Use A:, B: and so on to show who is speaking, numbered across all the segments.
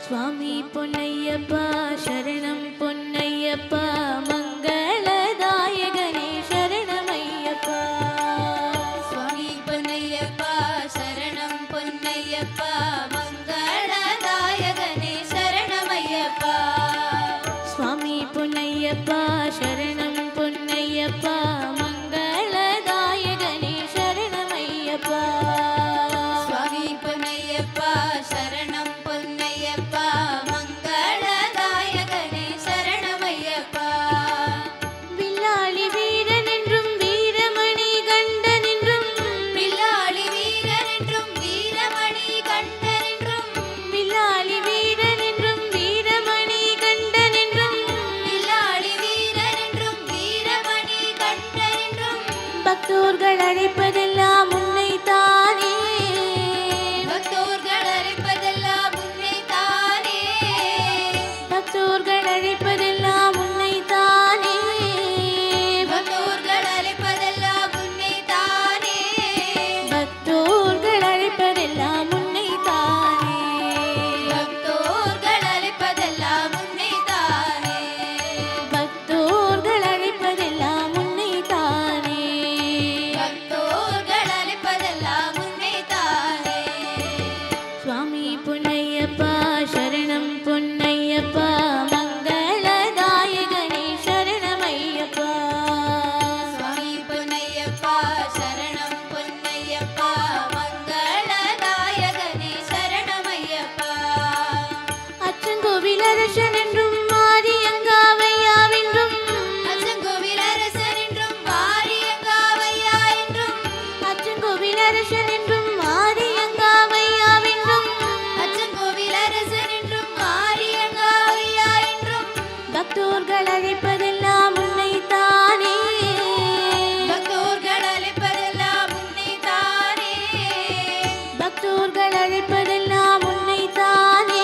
A: സ്വാമി പൊന്നയ്യപ്പ ശരണം പൊന്നയ്യപ്പ മംഗളദായകനേ ശരണമയ്യപ്പ
B: സ്വാമി പൊന്നയ്യപ്പ ശരണം പൊന്നയ്യപ്പ മംഗളദായകനേ ശരണമയ്യപ്പ
A: സ്വാമി പൊന്നയ്യപ്പ ശരണം പൊന്നയ്യപ്പ മംഗളദായകനേ ശരണമയ്യപ്പ
B: സ്വാമി പൊന്നയ്യപ്പ ശരണം പൊന്നയ്യപ്പ മംഗളദായകനേ ശരണമയ്യപ്പ
A: വില്ലാളി വീരനെன்றுം വീരമണി കണ്ടനെன்றுം
B: വില്ലാളി വീരനെன்றுം വീരമണി കണ്ടനെன்றுം
A: വില്ലാളി വീരനെன்றுം വീരമണി കണ്ടനെன்றுം
B: வில்லாளி வீரன் என்றும் வீரமணி கண்டன் என்றும்
A: பக்தோர்கள் அழைப்பதெல்லாம் உன்னை தானே
B: பக்தோர்கள் அழைப்பதெல்லாம் உன்னை தானே
A: பக்தோர்கள் அழைப்பதெல்லாம் உன்னை தானே
B: பக்தோர்கள் அழைப்பதெல்லாம் உன்னை தானே
A: பக்தோர்கள் அழைப்பதெல்லாம் உன்னை தானே
B: பக்தோர்கள் அழைப்பதெல்லாம் உன்னை தானே
A: பக்தோர்கள் அழைப்பதெல்லாம் உன்னை தானே
B: பக்தோர்கள் அழைப்பதெல்லாம் உன்னை தானே
A: சுவாமி பொன்னையப்பா சரணம் பொன்னையப்பா மங்களதாயகனே சரணமையப்பா
B: சுவாமி பொன்னையப்பா சரணம் பொன்னையப்பா மங்களதாயகனே சரணமையப்பா
A: அச்சங்கோவில் அரசன் என்றும் மாரியங்காவையாவென்றும்
B: அச்சங்கோவில் அரசன் என்றும் மாரியங்காவையா என்றும்
A: அச்சங்கோவில் அரசன் என்றும் மாரியங்காவையாவென்றும்
B: அச்சங்கோவில் அரசன் என்றும் மாரியங்காவையா என்றும்
A: பக்தோர்கள் அழைப்பதெல்லாம் உன்னை தானே
B: பக்தோர்கள் அழைப்பதெல்லாம் உன்னை தானே
A: பக்தோர்கள் அழைப்பதெல்லாம் உன்னை தானே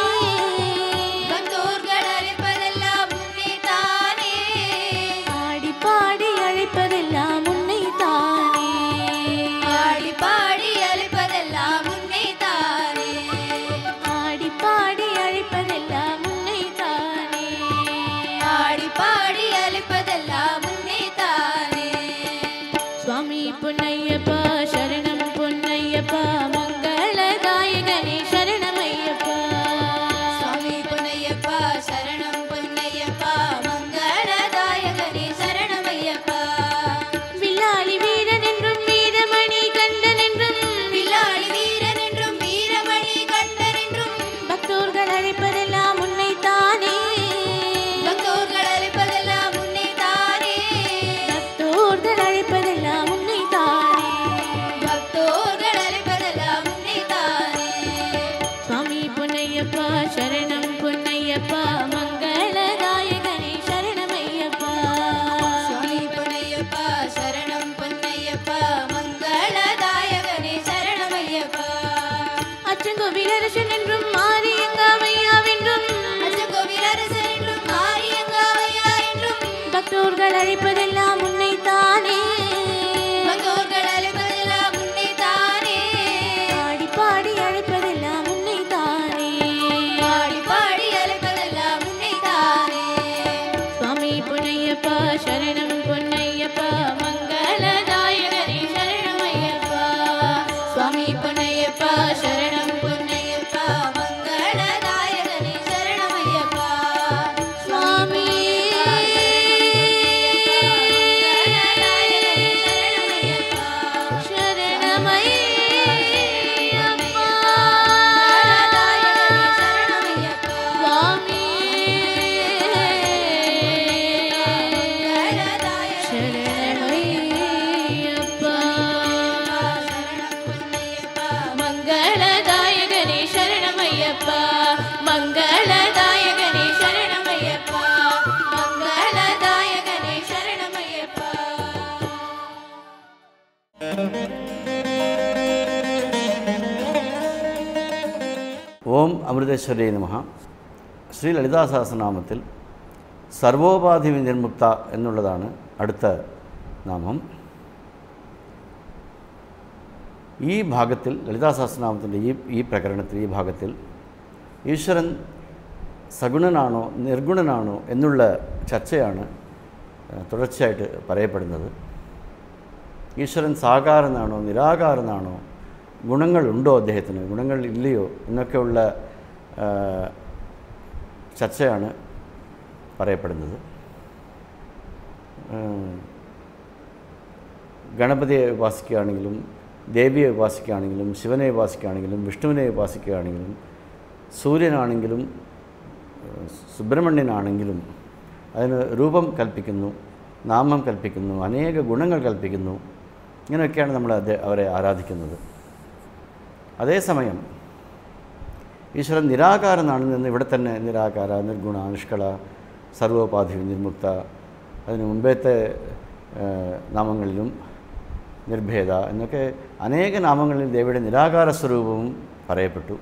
B: பக்தோர்கள் அழைப்பதெல்லாம் உன்னை தானே
A: ஆடி பாடி அழைப்பதெல்லாம் உன்னை தானே
B: ஆடி பாடி அழைப்பதெல்லாம் உன்னை தானே
A: ஆடி பாடி அழைப்பதெல்லாம் உன்னை தானே
B: ஆடி பாடி அழைப்பதெல்லாம் உன்னை தானே
A: சுவாமி பொன்னையப்பா சரணம் பொன்னையப்பா மங்களதாயகனே சரணமையப்பா
B: சுவாமி பொன்னையப்பா சரணம் பொன்னையப்பா மங்களதாயகனே சரணமையப்பா
A: வில்லாளி வீரன் என்றும் வீரமணி கண்டன் என்றும்
B: வில்லாளி வீரன் என்றும் வீரமணி கண்டன் என்றும்
A: பக்தோர்கள் அழைப்பதெல்லாம் உன்னை தானே
B: பக்தோர்கள் அழைப்பதெல்லாம் உன்னை தானே
A: பக்தோர்கள் அழைப்பதெல்லாம் உன்னை தானே
B: பக்தோர்கள் அழைப்பதெல்லாம் உன்னை தானே
A: சுவாமி பொன்னையப்பா சரணம் பொன்னையப்பா மங்களதாயகனே சரணமையப்பா
B: சுவாமி பொன்னையப்பா சரணம் பொன்னையப்பா மங்களதாயகனே சரணமையப்பா
A: அச்சங்கோவில் அரசன் என்றும் மாரியங்காவையாவென்றும்
B: அச்சங்கோவில் அரசன் என்றும் மாரியங்காவையா என்றும்
A: பக்தோர்கள் அழைப்பதெல்லாம் உன்னை தானே
B: பக்தோர்கள் அழைப்பதெல்லாம் உன்னை தானே
A: பாடி பாடி அழைப்பதெல்லாம் உன்னை தானே
B: பாடி பாடி அழைப்பதெல்லாம் உன்னை தானே
A: சுவாமி பொன்னையப்பா சரணம் பொன்னையப்பா மங்களதாயகனே சரணமையப்பா
B: சுவாமி பொன்னையப்பா சரணம் பொன்னையப்பா மங்களதாயகனே சரணமையப்பா
A: சுவாமி சரணமையப்பா சுவாமி சரணமையப்பா மங்களதாயகனே சரணமையப்பா மங்களதாயகனே சரணமையப்பா மங்களதாயகனே சரணமையப்பா
C: ഓം അമൃതേശ്വരേ നമ ശ്രീ ലളിതാ സഹസ്രനാമത്തിൽ സർവോപാധി വിനിർമുക്ത എന്നുള്ളതാണ് അടുത്ത നാമം ഈ ഭാഗത്തിൽ ലളിതാ സഹസ്രനാമത്തിൻ്റെ ഈ ഈ പ്രകരണത്തിൽ ഈ ഭാഗത്തിൽ ഈശ്വരൻ സഗുണനാണോ നിർഗുണനാണോ എന്നുള്ള ചർച്ചയാണ് ആ, തുടർച്ചയായിട്ട് പറയപ്പെടുന്നത് ഈശ്വരൻ സാകാരനാണോ നിരാകാരനാണോ ഗുണങ്ങളുണ്ടോ അദ്ദേഹത്തിന് ഗുണങ്ങൾ ഇല്ലയോ എന്നൊക്കെയുള്ള ആ, ചർച്ചയാണ് പറയപ്പെടുന്നത് ഉം, ഗണപതിയെ ഉപാസിക്കുകയാണെങ്കിലും ദേവിയെ ഉപാസിക്കുകയാണെങ്കിലും ശിവനെ ഉപാസിക്കുകയാണെങ്കിലും വിഷ്ണുവിനെ ഉപാസിക്കുകയാണെങ്കിലും സൂര്യനാണെങ്കിലും ഏഹ്, സുബ്രഹ്മണ്യനാണെങ്കിലും അതിന് രൂപം കൽപ്പിക്കുന്നു നാമം കൽപ്പിക്കുന്നു അനേക ഗുണങ്ങൾ കൽപ്പിക്കുന്നു ഇങ്ങനെയൊക്കെയാണ് നമ്മൾ അത് അവരെ ആരാധിക്കുന്നത് അതേസമയം ഈശ്വരൻ നിരാകാരനാണെന്ന് ഇവിടെ തന്നെ നിരാകാര നിർഗുണ നിഷ്കള സർവോപാധി നിർമുക്ത അതിന് മുമ്പത്തെ ഏഹ്, നാമങ്ങളിലും നിർഭേദ എന്നൊക്കെ അനേക നാമങ്ങളിൽ ദേവിയുടെ നിരാകാര സ്വരൂപവും പറയപ്പെട്ടു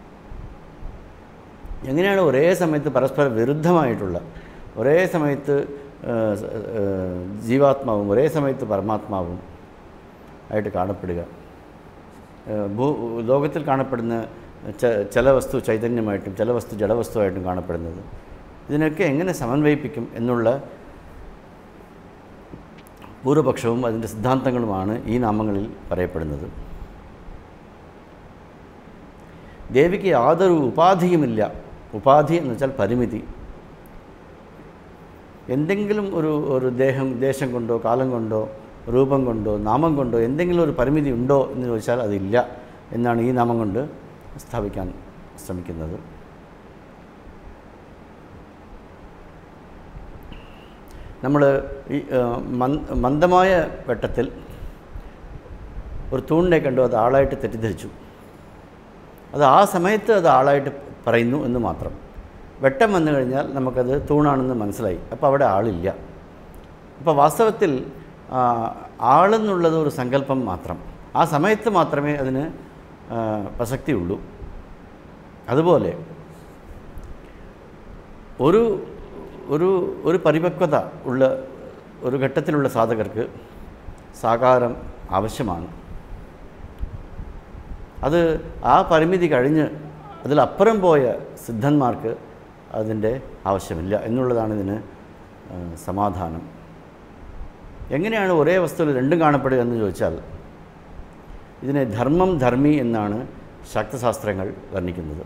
C: എങ്ങനെയാണ് ഒരേ സമയത്ത് പരസ്പര വിരുദ്ധമായിട്ടുള്ള ഒരേ സമയത്ത് ഏഹ്, സ- ഏഹ്, ജീവാത്മാവും ഒരേ സമയത്ത് പരമാത്മാവും ആയിട്ട് കാണപ്പെടുക ഏഹ്, ഭൂ ലോകത്തിൽ കാണപ്പെടുന്ന ച- ചില വസ്തു ചൈതന്യമായിട്ടും ചില വസ്തു ജഡവസ്തുവായിട്ടും കാണപ്പെടുന്നത് ഇതിനൊക്കെ എങ്ങനെ സമന്വയിപ്പിക്കും എന്നുള്ള പൂർവപക്ഷവും അതിൻ്റെ സിദ്ധാന്തങ്ങളുമാണ് ഈ നാമങ്ങളിൽ പറയപ്പെടുന്നത് ദേവിക്ക് യാതൊരു ഉപാധിയുമില്ല ഉപാധി എന്ന് വെച്ചാൽ പരിമിതി എന്തെങ്കിലും ഒരു ഒരു ദേഹം ദേശം കൊണ്ടോ കാലം കൊണ്ടോ രൂപം കൊണ്ടോ നാമം കൊണ്ടോ എന്തെങ്കിലും ഒരു പരിമിതി ഉണ്ടോ എന്ന് ചോദിച്ചാൽ അതില്ല എന്നാണ് ഈ നാമം കൊണ്ട് സ്ഥാപിക്കാൻ ശ്രമിക്കുന്നത് നമ്മൾ ഈ ആ, മന്ദ മന്ദമായ വെട്ടത്തിൽ ഒരു തൂണിനെ കണ്ടു അത് ആളായിട്ട് തെറ്റിദ്ധരിച്ചു അത് ആ സമയത്ത് അത് ആളായിട്ട് പറയുന്നു എന്ന് മാത്രം വെട്ടം വന്നു കഴിഞ്ഞാൽ നമുക്കത് തൂണാണെന്ന് മനസ്സിലായി അപ്പോൾ അവിടെ ആളില്ല അപ്പോൾ വാസ്തവത്തിൽ ആ, ആളെന്നുള്ളത് ഒരു സങ്കല്പം മാത്രം ആ സമയത്ത് മാത്രമേ അതിന് ആ, പ്രസക്തിയുള്ളൂ അതുപോലെ ഒരു ഒരു ഒരു പരിപക്വത ഉള്ള ഒരു ഘട്ടത്തിലുള്ള സാധകർക്ക് സാകാരം ആവശ്യമാണ് അത് ആ പരിമിതി കഴിഞ്ഞ് അതിലപ്പുറം പോയ സിദ്ധന്മാർക്ക് അതിൻ്റെ ആവശ്യമില്ല എന്നുള്ളതാണ് ഇതിന് ആ, സമാധാനം എങ്ങനെയാണ് ഒരേ വസ്തുവിൽ രണ്ടും കാണപ്പെടുക എന്ന് ചോദിച്ചാൽ ഇതിനെ ധർമ്മം ധർമ്മി എന്നാണ് ശാക്തശാസ്ത്രങ്ങൾ വർണ്ണിക്കുന്നത്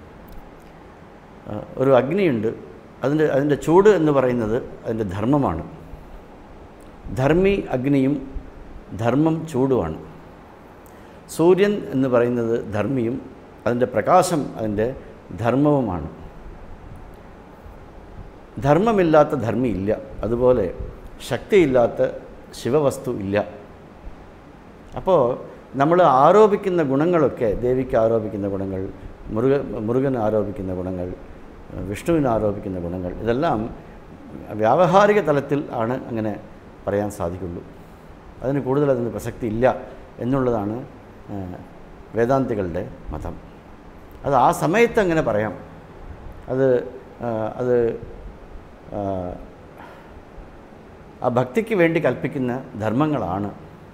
C: ആ, ഒരു അഗ്നിയുണ്ട് അതിൻ്റെ അതിൻ്റെ ചൂട് എന്ന് പറയുന്നത് അതിൻ്റെ ധർമ്മമാണ് ധർമ്മി അഗ്നിയും ധർമ്മം ചൂടുമാണ് സൂര്യൻ എന്ന് പറയുന്നത് ധർമ്മിയും അതിൻ്റെ പ്രകാശം അതിൻ്റെ ധർമ്മവുമാണ് ധർമ്മമില്ലാത്ത ധർമ്മി ഇല്ല അതുപോലെ ശക്തിയില്ലാത്ത ശിവവസ്തു ഇല്ല അപ്പോൾ നമ്മൾ ആരോപിക്കുന്ന ഗുണങ്ങളൊക്കെ ദേവിക്ക് ആരോപിക്കുന്ന ഗുണങ്ങൾ മുരുക മുരുകൻ ആരോപിക്കുന്ന ഗുണങ്ങൾ വിഷ്ണുവിന് ആരോപിക്കുന്ന ഗുണങ്ങൾ ഇതെല്ലാം വ്യാവഹാരിക തലത്തിൽ ആണ് അങ്ങനെ പറയാൻ സാധിക്കുള്ളൂ അതിന് കൂടുതൽ അതിന് പ്രസക്തി ഇല്ല എന്നുള്ളതാണ് ആ, വേദാന്തികളുടെ മതം അത് ആ സമയത്ത് അങ്ങനെ പറയാം അത് ആ, അത് ആ, ആ ഭക്തിക്ക് വേണ്ടി കൽപ്പിക്കുന്ന ധർമ്മങ്ങളാണ്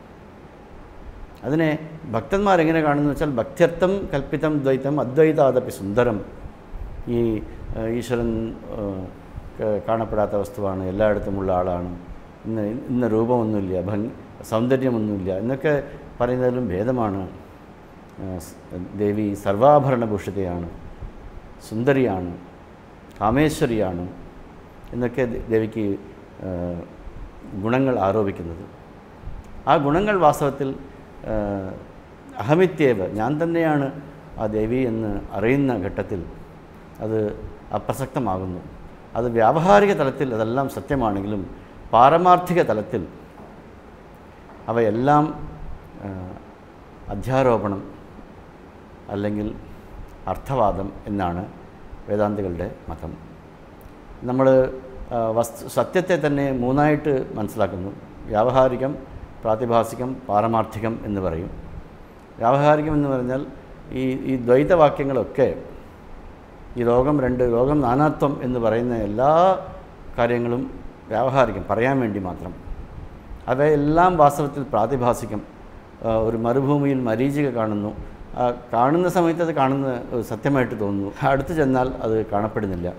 C: അതിനെ ഭക്തന്മാരെങ്ങനെ കാണുന്നു വെച്ചാൽ ഭക്ത്യർത്ഥം കൽപ്പിതം ദ്വൈതം അദ്വൈതാദപി സുന്ദരം ഈ ആ, ഈശ്വരൻ ആ, ക- കാണപ്പെടാത്ത വസ്തുവാണ് എല്ലായിടത്തുമുള്ള ആളാണ് ഇന്ന് ഇന്ന രൂപമൊന്നുമില്ല ഭംഗി സൗന്ദര്യമൊന്നുമില്ല എന്നൊക്കെ പറയുന്നതിലും ഭേദമാണ് ആ, സ്- ദേവി സർവാഭരണഭൂഷിതയാണ് സുന്ദരിയാണ് കാമേശ്വരിയാണ് എന്നൊക്കെ ദേ- ദേവിക്ക് ആ, ഗുണങ്ങൾ ആരോപിക്കുന്നത് ആ ഗുണങ്ങൾ വാസ്തവത്തിൽ ആ, അഹമിത്യേവ് ഞാൻ തന്നെയാണ് ആ ദേവി എന്ന് അറിയുന്ന ഘട്ടത്തിൽ അത് അപ്രസക്തമാകുന്നു അത് വ്യാവഹാരിക തലത്തിൽ അതെല്ലാം സത്യമാണെങ്കിലും പാരമാർത്ഥിക തലത്തിൽ അവയെല്ലാം ആ, അധ്യാരോപണം അല്ലെങ്കിൽ അർത്ഥവാദം എന്നാണ് വേദാന്തികളുടെ മതം നമ്മൾ വസ്തു സത്യത്തെ തന്നെ മൂന്നായിട്ട് മനസ്സിലാക്കുന്നു വ്യാവഹാരികം പ്രാതിഭാസികം പാരമാർത്ഥികം എന്ന് പറയും വ്യാവഹാരികം എന്ന് പറഞ്ഞാൽ ഈ ഈ ദ്വൈതവാക്യങ്ങളൊക്കെ ഈ ലോകം രണ്ട് ലോകം നാനാത്വം എന്ന് പറയുന്ന എല്ലാ കാര്യങ്ങളും വ്യാവഹാരികം പറയാൻ വേണ്ടി മാത്രം അവയെല്ലാം വാസ്തവത്തിൽ പ്രാതിഭാസികം ആ, ഒരു മരുഭൂമിയിൽ മരീചിക കാണുന്നു ആ കാണുന്ന സമയത്ത് അത് കാണുന്ന ഒരു സത്യമായിട്ട് തോന്നുന്നു അടുത്ത് ചെന്നാൽ അത് കാണപ്പെടുന്നില്ല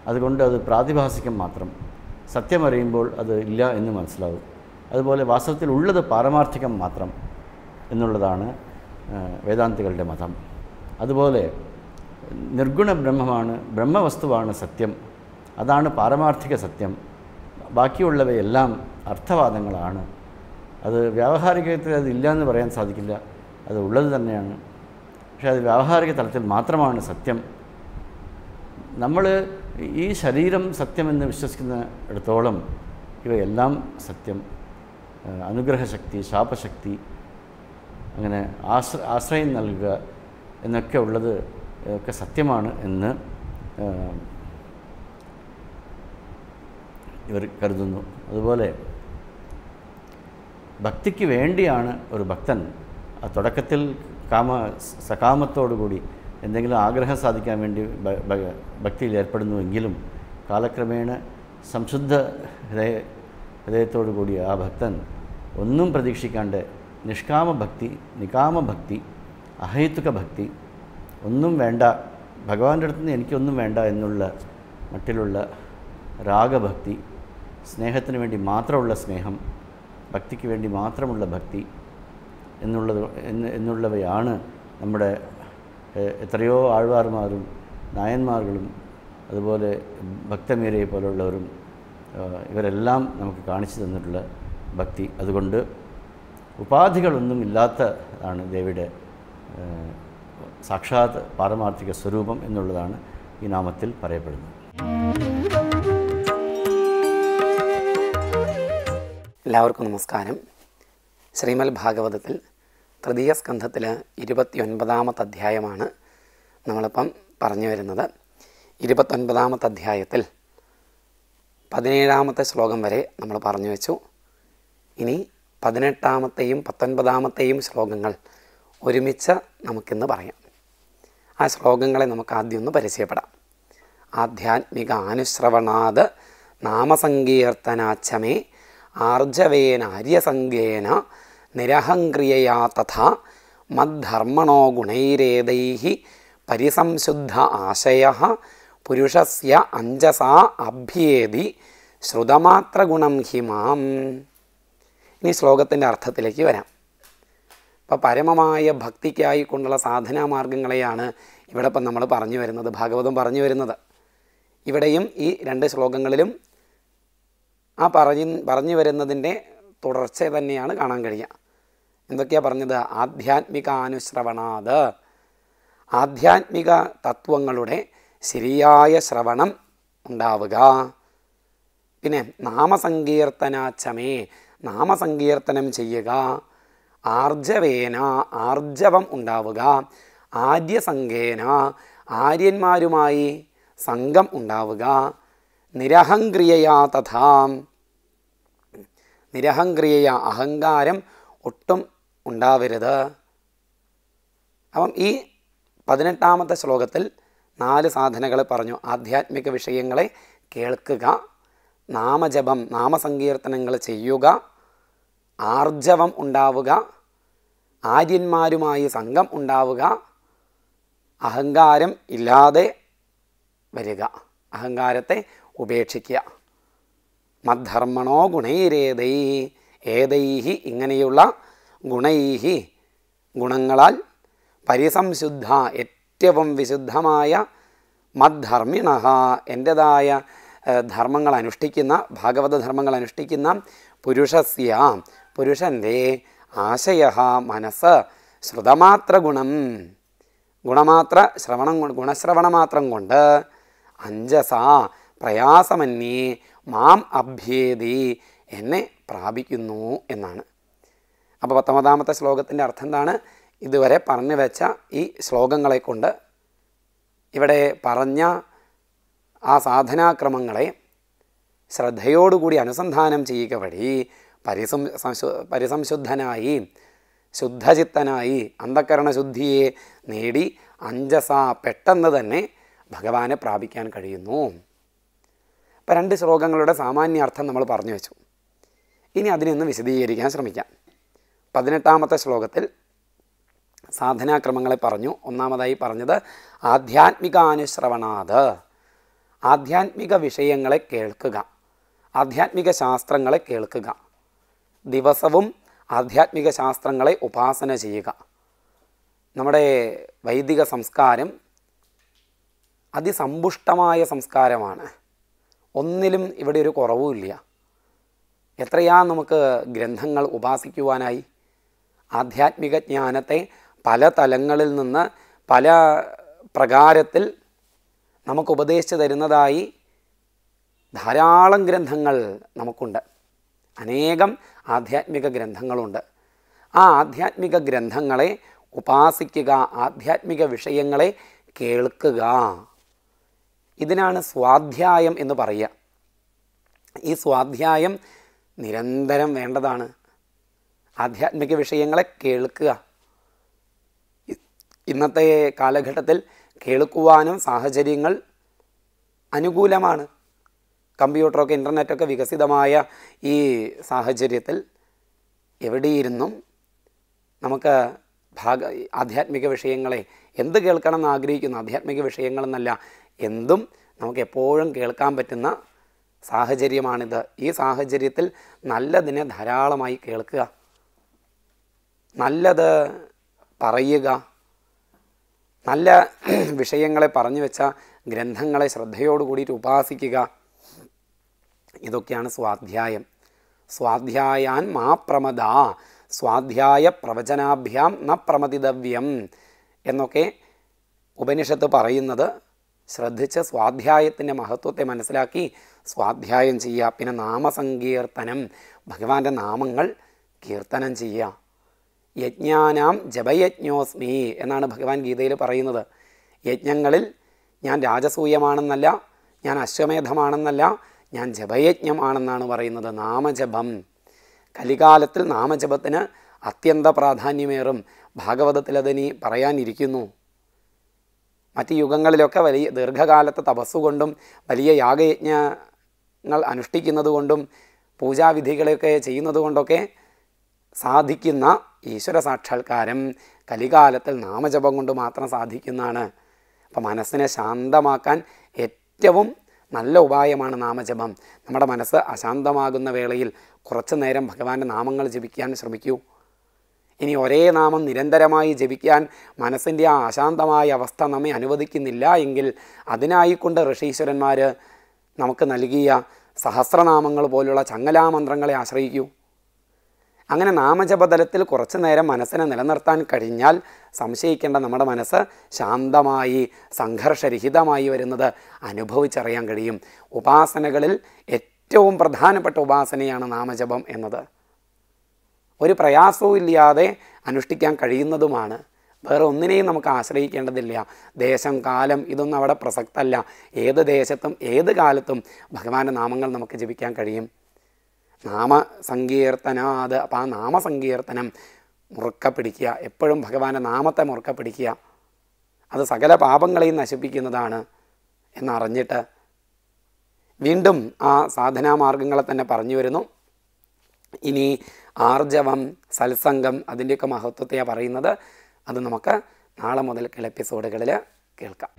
C: അതുകൊണ്ട് അത് പ്രാതിഭാസികം മാത്രം സത്യമറിയുമ്പോൾ അത് ഇല്ല എന്ന് മനസ്സിലാവും അതുപോലെ വാസ്തവത്തിൽ ഉള്ളത് പാരമാർത്ഥികം മാത്രം എന്നുള്ളതാണ് ആ, വേദാന്തികളുടെ മതം അതുപോലെ നിർഗുണ ബ്രഹ്മമാണ് ബ്രഹ്മവസ്തുവാണ് സത്യം അതാണ് പാരമാർത്ഥിക സത്യം ബാക്കിയുള്ളവയെല്ലാം അർത്ഥവാദങ്ങളാണ് അത് വ്യാവഹാരികത്തിൽ അത് ഇല്ല എന്ന് പറയാൻ സാധിക്കില്ല അത് ഉള്ളത് തന്നെയാണ് പക്ഷേ അത് വ്യാവഹാരിക തലത്തിൽ മാത്രമാണ് സത്യം നമ്മൾ ഈ ശരീരം സത്യമെന്ന് വിശ്വസിക്കുന്ന ഇടത്തോളം ഇവയെല്ലാം സത്യം ആ, അനുഗ്രഹശക്തി ശാപശക്തി അങ്ങനെ ആശ്ര ആശ്രയം നൽകുക എന്നൊക്കെ ഉള്ളത് ഒക്കെ സത്യമാണ് എന്ന് ആ, ഇവർ കരുതുന്നു അതുപോലെ ഭക്തിക്ക് വേണ്ടിയാണ് ഒരു ഭക്തൻ ആ തുടക്കത്തിൽ കാമ സകാമത്തോടുകൂടി എന്തെങ്കിലും ആഗ്രഹം സാധിക്കാൻ വേണ്ടി ഭ- ഭ- ഭക്തിയിൽ ഏർപ്പെടുന്നുവെങ്കിലും കാലക്രമേണ സംശുദ്ധ ഹൃദയ ഹൃദയത്തോടു കൂടി ആ ഭക്തൻ ഒന്നും പ്രതീക്ഷിക്കാണ്ട് നിഷ്കാമ ഭക്തി നികാമ ഭക്തി അഹൈതുക ഭക്തി ഒന്നും വേണ്ട ഭഗവാന്റെ അടുത്ത് നിന്ന് എനിക്കൊന്നും വേണ്ട എന്നുള്ള മട്ടിലുള്ള രാഗഭക്തി സ്നേഹത്തിന് വേണ്ടി മാത്രമുള്ള സ്നേഹം ഭക്തിക്ക് വേണ്ടി മാത്രമുള്ള ഭക്തി എന്നുള്ളത് എന്ന് എന്നുള്ളവയാണ് നമ്മുടെ എ- എത്രയോ ആഴ്വാർമാരും നായന്മാர்களுം അതുപോലെ ഭക്തമീരയെ പോലുള്ളവരും ആ, ഇവരെല്ലാം നമുക്ക് കാണിച്ചു തന്നിട്ടുള്ള ഭക്തി അതുകൊണ്ട് ഉപാധികളൊന്നും ഇല്ലാത്തതാണ് ദേവിയുടെ ആ, സാക്ഷാത് പാരമാർത്ഥിക സ്വരൂപം എന്നുള്ളതാണ് ഈ നാമത്തിൽ പറയപ്പെടുന്നത്
D: എല്ലാവർക്കും നമസ്കാരം ശ്രീമൽ ഭാഗവതത്തിൽ തൃതീയ സ്കന്ധത്തിൽ ഇരുപത്തിയൊൻപതാമത്തെ അധ്യായമാണ് നമ്മളിപ്പം പറഞ്ഞു വരുന്നത് ഇരുപത്തൊൻപതാമത്തെ അധ്യായത്തിൽ പതിനേഴാമത്തെ ശ്ലോകം വരെ നമ്മൾ പറഞ്ഞു വെച്ചു ഇനി പതിനെട്ടാമത്തെയും പത്തൊൻപതാമത്തെയും ശ്ലോകങ്ങൾ ഒരുമിച്ച് നമുക്കിന്ന് പറയാം ആ ശ്ലോകങ്ങളെ നമുക്ക് ആദ്യം ഒന്ന് പരിചയപ്പെടാം ആധ്യാത്മിക അനുശ്രവണാത് നാമസങ്കീർത്തനാച്ചമേ ആർജവേന ആര്യസംഗേന നിരഹങ്ക്രിയയാ തഥാ മദ്ധർമ്മണോ ഗുണൈരേതൈ പരിസംശുദ്ധ ആശയ പുരുഷസ്യ അഞ്ജസാ അഭ്യേതി ശ്രുതമാത്രഗുണം ഹി മാം ഇനി ശ്ലോകത്തിൻ്റെ അർത്ഥത്തിലേക്ക് വരാം അപ്പോൾ പരമമായ ഭക്തിക്കായി കൊണ്ടുള്ള സാധനാ മാർഗങ്ങളെയാണ് ഇവിടെ ഇപ്പം നമ്മൾ പറഞ്ഞു വരുന്നത് ഭാഗവതം പറഞ്ഞു വരുന്നത് ഇവിടെയും ഈ രണ്ട് ശ്ലോകങ്ങളിലും ആ പറഞ്ഞ് പറഞ്ഞു വരുന്നതിൻ്റെ തുടർച്ച തന്നെയാണ് കാണാൻ കഴിയുക എന്തൊക്കെയാണ് പറഞ്ഞത് ആധ്യാത്മികാനുശ്രവണാത് ആധ്യാത്മിക തത്വങ്ങളുടെ ശരിയായ ശ്രവണം ഉണ്ടാവുക പിന്നെ നാമസങ്കീർത്തനാച്ചമേ നാമസങ്കീർത്തനം ചെയ്യുക ആർജവേന ആർജവം ഉണ്ടാവുക ആര്യസംഘേന ആര്യന്മാരുമായി സംഘം ഉണ്ടാവുക നിരഹങ്ക്രിയയാ തഥാ നിരഹങ്ക്രിയ അഹങ്കാരം ഒട്ടും ഉണ്ടാവരുത് അപ്പം ഈ പതിനെട്ടാമത്തെ ശ്ലോകത്തിൽ നാല് സാധനകൾ പറഞ്ഞു ആധ്യാത്മിക വിഷയങ്ങളെ കേൾക്കുക നാമജപം നാമസങ്കീർത്തനങ്ങൾ ചെയ്യുക ആർജവം ഉണ്ടാവുക ആര്യന്മാരുമായി സംഘം ഉണ്ടാവുക അഹങ്കാരം ഇല്ലാതെ വരിക അഹങ്കാരത്തെ ഉപേക്ഷിക്കുക മദ്ധർമ്മണോ ഗുണൈരേതൈ ഏതൈഹി ഇങ്ങനെയുള്ള ഗുണൈഹി ഗുണങ്ങളാൽ പരിസംശുദ്ധ ഏറ്റവും വിശുദ്ധമായ മദ്ധർമ്മിണ എൻ്റെതായ ഏഹ്, ധർമ്മങ്ങൾ അനുഷ്ഠിക്കുന്ന ഭാഗവത ധർമ്മങ്ങൾ അനുഷ്ഠിക്കുന്ന പുരുഷസ്യ പുരുഷൻ്റെ ആശയ മനസ്സ് ശ്രുതമാത്ര ഗുണം ഗുണമാത്ര ശ്രവണം കൊണ്ട് ഗുണശ്രവണമാത്രം കൊണ്ട് അഞ്ജസ പ്രയാസമന്യേ മാം അഭ്യേതി എന്നെ പ്രാപിക്കുന്നു എന്നാണ് അപ്പോൾ പത്തൊമ്പതാമത്തെ ശ്ലോകത്തിൻ്റെ അർത്ഥം എന്താണ് ഇതുവരെ പറഞ്ഞു വെച്ച ഈ ശ്ലോകങ്ങളെ കൊണ്ട് ഇവിടെ പറഞ്ഞ ആ സാധനാക്രമങ്ങളെ ശ്രദ്ധയോടുകൂടി അനുസന്ധാനം ചെയ്യുക വഴി പരിസം സംശു- പരിസംശുദ്ധനായി ശുദ്ധചിത്തനായി അന്ധകരണ ശുദ്ധിയെ നേടി അഞ്ജസ പെട്ടെന്ന് തന്നെ ഭഗവാനെ പ്രാപിക്കാൻ കഴിയുന്നു അപ്പം രണ്ട് ശ്ലോകങ്ങളുടെ സാമാന്യാർത്ഥം നമ്മൾ പറഞ്ഞു വെച്ചു ഇനി അതിനൊന്ന് വിശദീകരിക്കാൻ ശ്രമിക്കാം പതിനെട്ടാമത്തെ ശ്ലോകത്തിൽ സാധനാക്രമങ്ങളെ പറഞ്ഞു ഒന്നാമതായി പറഞ്ഞത് ആധ്യാത്മികാനുശ്രവണാത് ആധ്യാത്മിക വിഷയങ്ങളെ കേൾക്കുക ആധ്യാത്മിക ശാസ്ത്രങ്ങളെ കേൾക്കുക ദിവസവും ആധ്യാത്മിക ശാസ്ത്രങ്ങളെ ഉപാസന ചെയ്യുക നമ്മുടെ വൈദിക സംസ്കാരം അതിസമ്പുഷ്ടമായ സംസ്കാരമാണ് ഒന്നിലും ഇവിടെ ഒരു കുറവുമില്ല എത്രയാ നമുക്ക് ഗ്രന്ഥങ്ങൾ ഉപാസിക്കുവാനായി ആധ്യാത്മിക ജ്ഞാനത്തെ പല തലങ്ങളിൽ നിന്ന് പല പ്രകാരത്തിൽ നമുക്ക് ഉപദേശിച്ചു തരുന്നതായി ധാരാളം ഗ്രന്ഥങ്ങൾ നമുക്കുണ്ട് അനേകം ആധ്യാത്മിക ഗ്രന്ഥങ്ങളുണ്ട് ആ ആധ്യാത്മിക ഗ്രന്ഥങ്ങളെ ഉപാസിക്കുക ആധ്യാത്മിക വിഷയങ്ങളെ കേൾക്കുക ഇതിനാണ് സ്വാധ്യായം എന്ന് പറയുക ഈ സ്വാധ്യായം നിരന്തരം വേണ്ടതാണ് ആധ്യാത്മിക വിഷയങ്ങളെ കേൾക്കുക ഇ- ഇന്നത്തെ കാലഘട്ടത്തിൽ കേൾക്കുവാനും സാഹചര്യങ്ങൾ അനുകൂലമാണ് കമ്പ്യൂട്ടറൊക്കെ ഇൻ്റർനെറ്റൊക്കെ വികസിതമായ ഈ സാഹചര്യത്തിൽ എവിടെയിരുന്നും നമുക്ക് ഭാഗ ആധ്യാത്മിക വിഷയങ്ങളെ എന്ത് കേൾക്കണം എന്ന് ആഗ്രഹിക്കുന്നു ആധ്യാത്മിക വിഷയങ്ങളെന്നല്ല എന്തും നമുക്ക് എപ്പോഴും കേൾക്കാൻ പറ്റുന്ന സാഹചര്യമാണിത് ഈ സാഹചര്യത്തിൽ നല്ലതിനെ ധാരാളമായി കേൾക്കുക നല്ലത് പറയുക നല്ല വിഷയങ്ങളെ പറഞ്ഞു വെച്ച ഗ്രന്ഥങ്ങളെ ശ്രദ്ധയോടു കൂടിയിട്ട് ഉപാസിക്കുക ഇതൊക്കെയാണ് സ്വാധ്യായം സ്വാധ്യായാൻ മാ പ്രമദ സ്വാധ്യായ പ്രവചനാഭ്യാം ന പ്രമതിതവ്യം എന്നൊക്കെ ഉപനിഷത്ത് പറയുന്നത് ശ്രദ്ധിച്ച് സ്വാധ്യായത്തിൻ്റെ മഹത്വത്തെ മനസ്സിലാക്കി സ്വാധ്യായം ചെയ്യുക പിന്നെ നാമസങ്കീർത്തനം ഭഗവാന്റെ നാമങ്ങൾ കീർത്തനം ചെയ്യുക യജ്ഞാനാം ജപയജ്ഞോസ്മി എന്നാണ് ഭഗവാൻ ഗീതയിൽ പറയുന്നത് യജ്ഞങ്ങളിൽ ഞാൻ രാജസൂയമാണെന്നല്ല ഞാൻ അശ്വമേധമാണെന്നല്ല ഞാൻ ജപയജ്ഞം ആണെന്നാണ് പറയുന്നത് നാമജപം കലികാലത്തിൽ നാമജപത്തിന് അത്യന്ത പ്രാധാന്യമേറും ഭാഗവതത്തിൽ അതിനി പറയാനിരിക്കുന്നു മറ്റ് യുഗങ്ങളിലൊക്കെ വലിയ ദീർഘകാലത്തെ തപസ്സുകൊണ്ടും വലിയ യാഗയജ്ഞങ്ങൾ അനുഷ്ഠിക്കുന്നത് കൊണ്ടും പൂജാവിധികളെയൊക്കെ ചെയ്യുന്നത് കൊണ്ടൊക്കെ സാധിക്കുന്ന ഈശ്വര സാക്ഷാത്കാരം കലികാലത്തിൽ നാമജപം കൊണ്ട് മാത്രം സാധിക്കുന്നതാണ് അപ്പം മനസ്സിനെ ശാന്തമാക്കാൻ ഏറ്റവും നല്ല ഉപായമാണ് നാമജപം നമ്മുടെ മനസ്സ് അശാന്തമാകുന്ന വേളയിൽ കുറച്ചു നേരം ഭഗവാന്റെ നാമങ്ങൾ ജപിക്കാൻ ശ്രമിക്കൂ ഇനി ഒരേ നാമം നിരന്തരമായി ജപിക്കാൻ മനസ്സിൻ്റെ ആ അശാന്തമായ അവസ്ഥ നമ്മെ അനുവദിക്കുന്നില്ല എങ്കിൽ അതിനായിക്കൊണ്ട് ഋഷീശ്വരന്മാർ നമുക്ക് നൽകിയ സഹസ്രനാമങ്ങൾ പോലുള്ള ചങ്ങലാമന്ത്രങ്ങളെ ആശ്രയിക്കൂ അങ്ങനെ നാമജപതലത്തിൽ കുറച്ചു നേരം മനസ്സിനെ നിലനിർത്താൻ കഴിഞ്ഞാൽ സംശയിക്കേണ്ട നമ്മുടെ മനസ്സ് ശാന്തമായി സംഘർഷരഹിതമായി വരുന്നത് അനുഭവിച്ചറിയാൻ കഴിയും ഉപാസനകളിൽ ഏറ്റവും പ്രധാനപ്പെട്ട ഉപാസനയാണ് നാമജപം എന്നത് ഒരു പ്രയാസവും ഇല്ലാതെ അനുഷ്ഠിക്കാൻ കഴിയുന്നതുമാണ് വേറെ ഒന്നിനെയും നമുക്ക് ആശ്രയിക്കേണ്ടതില്ല ദേശം കാലം ഇതൊന്നും അവിടെ പ്രസക്തല്ല ഏത് ദേശത്തും ഏത് കാലത്തും ഭഗവാന്റെ നാമങ്ങൾ നമുക്ക് ജപിക്കാൻ കഴിയും നാമസങ്കീർത്തനാത് അപ്പം ആ നാമസങ്കീർത്തനം മുറുക്ക പിടിക്കുക എപ്പോഴും ഭഗവാന്റെ നാമത്തെ മുറുക്ക പിടിക്കുക അത് സകല പാപങ്ങളെയും നശിപ്പിക്കുന്നതാണ് എന്നറിഞ്ഞിട്ട് വീണ്ടും ആ സാധനാമാർഗങ്ങളെ തന്നെ പറഞ്ഞു വരുന്നു ഇനി ആർജവം സത്സംഗം അതിൻ്റെയൊക്കെ മഹത്വത്തെയാണ് പറയുന്നത് അത് നമുക്ക് നാളെ മുതൽക്കുള്ള എപ്പിസോഡുകളിൽ കേൾക്കാം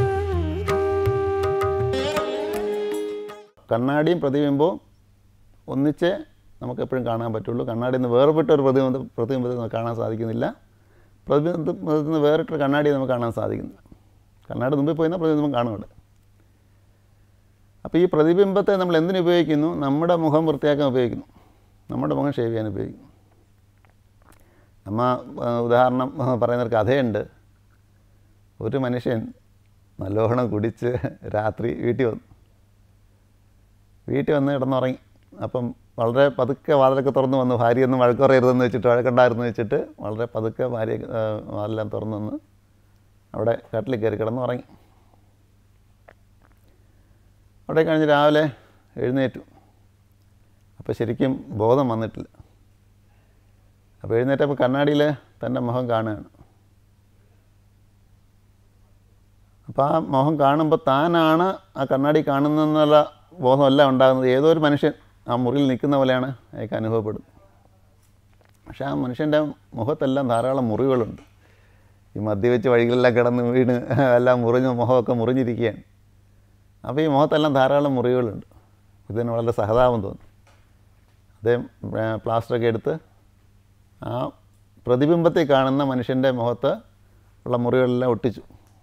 E: കണ്ണാടിയും പ്രതിബിംബവും ഒന്നിച്ച് നമുക്ക് എപ്പോഴും കാണാൻ പറ്റുള്ളൂ കണ്ണാടിയിൽ നിന്ന് വേർപെട്ട ഒരു പ്രതിബിംബ പ്രതിബിംബത്തെ നമുക്ക് കാണാൻ സാധിക്കുന്നില്ല പ്രതിബിംബത്തിൽ നിന്ന് വേറിട്ടൊരു കണ്ണാടി നമുക്ക് കാണാൻ സാധിക്കുന്നില്ല കണ്ണാടി മുമ്പിൽ പോയിരുന്ന പ്രതിബിംബം കാണുന്നുണ്ട് അപ്പോൾ ഈ പ്രതിബിംബത്തെ നമ്മൾ എന്തിനു ഉപയോഗിക്കുന്നു നമ്മുടെ മുഖം വൃത്തിയാക്കാൻ ഉപയോഗിക്കുന്നു നമ്മുടെ മുഖം ഷേവ് ചെയ്യാൻ ഉപയോഗിക്കുന്നു നമ്മ ആ, ഉദാഹരണം ആ, പറയുന്നൊരു കഥയുണ്ട് ഒരു മനുഷ്യൻ നല്ലോണം കുടിച്ച് രാത്രി വീട്ടിൽ വന്നു വീട്ടിൽ വന്ന് കിടന്നുറങ്ങി അപ്പം വളരെ പതുക്കെ വാതിലൊക്കെ തുറന്ന് വന്നു ഭാര്യയൊന്നും വഴക്ക് പറയരുതെന്ന് വെച്ചിട്ട് വഴക്കുണ്ടായിരുന്നു വെച്ചിട്ട് വളരെ പതുക്കെ ഭാര്യ ആ, വാതിലെല്ലാം തുറന്ന് വന്ന് അവിടെ കട്ടിൽ കയറി കിടന്ന് ഉറങ്ങി അവിടെ കഴിഞ്ഞ് രാവിലെ എഴുന്നേറ്റു അപ്പോൾ ശരിക്കും ബോധം വന്നിട്ടില്ല അപ്പോൾ എഴുന്നേറ്റപ്പോൾ കണ്ണാടിയിൽ തൻ്റെ മുഖം കാണുകയാണ് അപ്പോൾ ആ മുഖം കാണുമ്പോൾ താനാണ് ആ കണ്ണാടി കാണുന്നതെന്നുള്ള ബോധമല്ല ഉണ്ടാകുന്നത് ഏതോ ഒരു മനുഷ്യൻ ആ മുറിയിൽ നിൽക്കുന്ന പോലെയാണ് അയാൾക്ക് അനുഭവപ്പെടുന്നത് പക്ഷേ ആ മനുഷ്യൻ്റെ മുഖത്തെല്ലാം ധാരാളം മുറിവുകളുണ്ട് ഈ മദ്യവെച്ച് വഴികളിലെല്ലാം കിടന്ന് വീണ് എല്ലാം മുറിഞ്ഞ് മുഖമൊക്കെ മുറിഞ്ഞിരിക്കുകയാണ് അപ്പോൾ ഈ മുഖത്തെല്ലാം ധാരാളം മുറിവുകളുണ്ട് ഇതിന് വളരെ സഹതാപം തോന്നി അദ്ദേഹം ആ, പ്ലാസ്റ്ററൊക്കെ എടുത്ത് ആ പ്രതിബിംബത്തിൽ കാണുന്ന മനുഷ്യൻ്റെ മുഖത്ത് ഉള്ള മുറികളെല്ലാം ഒട്ടിച്ചു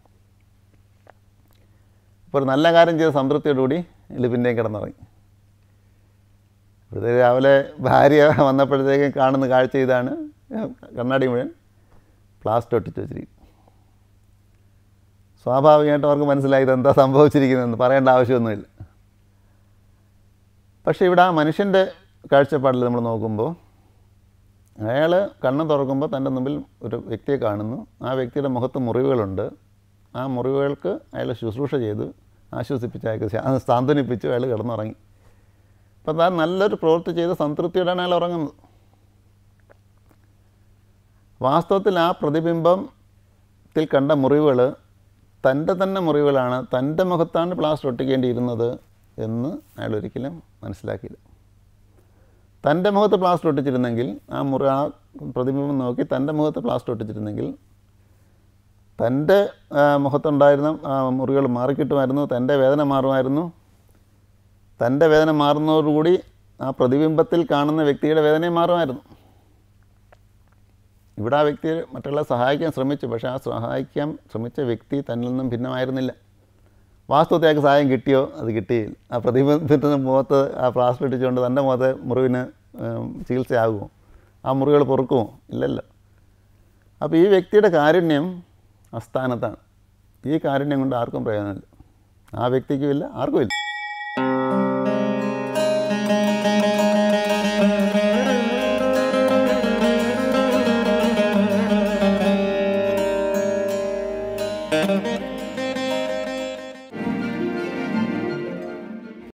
E: അപ്പോൾ ഒരു നല്ല കാര്യം ചെയ്ത സംതൃപ്തിയോടുകൂടി ഇല്ല പിന്നെയും കിടന്നുറങ്ങി ഇവിടുത്തെ രാവിലെ ഭാര്യ വന്നപ്പോഴത്തേക്കും കാണുന്ന കാഴ്ച ഇതാണ് കണ്ണാടി മുഴുവൻ പ്ലാസ്റ്റർ ഒട്ടിച്ച് വെച്ചിരിക്കും സ്വാഭാവികമായിട്ടും അവർക്ക് മനസ്സിലായി ഇതെന്താ സംഭവിച്ചിരിക്കുന്നതെന്ന് പറയേണ്ട ആവശ്യമൊന്നുമില്ല പക്ഷേ ഇവിടെ ആ മനുഷ്യൻ്റെ കാഴ്ചപ്പാടിൽ നമ്മൾ നോക്കുമ്പോൾ അയാൾ കണ്ണ് തുറക്കുമ്പോൾ തൻ്റെ മുമ്പിൽ ഒരു വ്യക്തിയെ കാണുന്നു ആ വ്യക്തിയുടെ മുഖത്ത് മുറിവുകളുണ്ട് ആ മുറിവുകൾക്ക് അയാൾ ശുശ്രൂഷ ചെയ്തു ആശ്വസിപ്പിച്ച് അയാൾക്ക് ശാ- സാന്ത്വനിപ്പിച്ചു അയാൾ കിടന്നുറങ്ങി അപ്പം താൻ നല്ലൊരു പ്രവൃത്തി ചെയ്ത് സംതൃപ്തിയോടാണ് അയാൾ ഉറങ്ങുന്നത് വാസ്തവത്തിൽ ആ പ്രതിബിംബത്തിൽ കണ്ട മുറിവുകൾ തൻ്റെ തന്നെ മുറിവുകളാണ് തൻ്റെ മുഖത്താണ് പ്ലാസ്റ്റർ ഒട്ടിക്കേണ്ടിയിരുന്നത് എന്ന് അയാൾ ഒരിക്കലും മനസ്സിലാക്കിയില്ല തൻ്റെ മുഖത്ത് പ്ലാസ്റ്റർ ഒട്ടിച്ചിരുന്നെങ്കിൽ ആ മുറി ആ പ്രതിബിംബം നോക്കി തൻ്റെ മുഖത്ത് പ്ലാസ്റ്റർ ഒട്ടിച്ചിരുന്നെങ്കിൽ തൻ്റെ ആ, മുഖത്തുണ്ടായിരുന്ന ആ, മുറികൾ മാറിക്കിട്ടുമായിരുന്നു തൻ്റെ വേദന മാറുമായിരുന്നു തൻ്റെ വേദന മാറുന്നതോടുകൂടി ആ പ്രതിബിംബത്തിൽ കാണുന്ന വ്യക്തിയുടെ വേദനയും മാറുമായിരുന്നു ഇവിടെ ആ വ്യക്തി മറ്റുള്ള സഹായിക്കാൻ ശ്രമിച്ചു പക്ഷേ ആ സഹായിക്കാൻ ശ്രമിച്ച വ്യക്തി തന്നിൽ നിന്നും ഭിന്നമായിരുന്നില്ല വാസ്തവത്തിൽ അയാൾക്ക് സഹായം കിട്ടിയോ അത് കിട്ടിയില്ല ആ പ്രതിബിംബത്തിൻ്റെ മുഖത്ത് ആ പ്ലാസ്റ്റർ ഇട്ടിച്ചുകൊണ്ട് തൻ്റെ മുഖത്തെ മുറിവിന് ഉം, ചികിത്സയാകുമോ ആ മുറികൾ പൊറുക്കുമോ ഇല്ലല്ലോ അപ്പോൾ ഈ വ്യക്തിയുടെ കാരുണ്യം അസ്ഥാനത്താണ് ഈ കാരുണ്യം കൊണ്ട് ആർക്കും പ്രയോജനമില്ല ആ വ്യക്തിക്കുമില്ല ആർക്കുമില്ല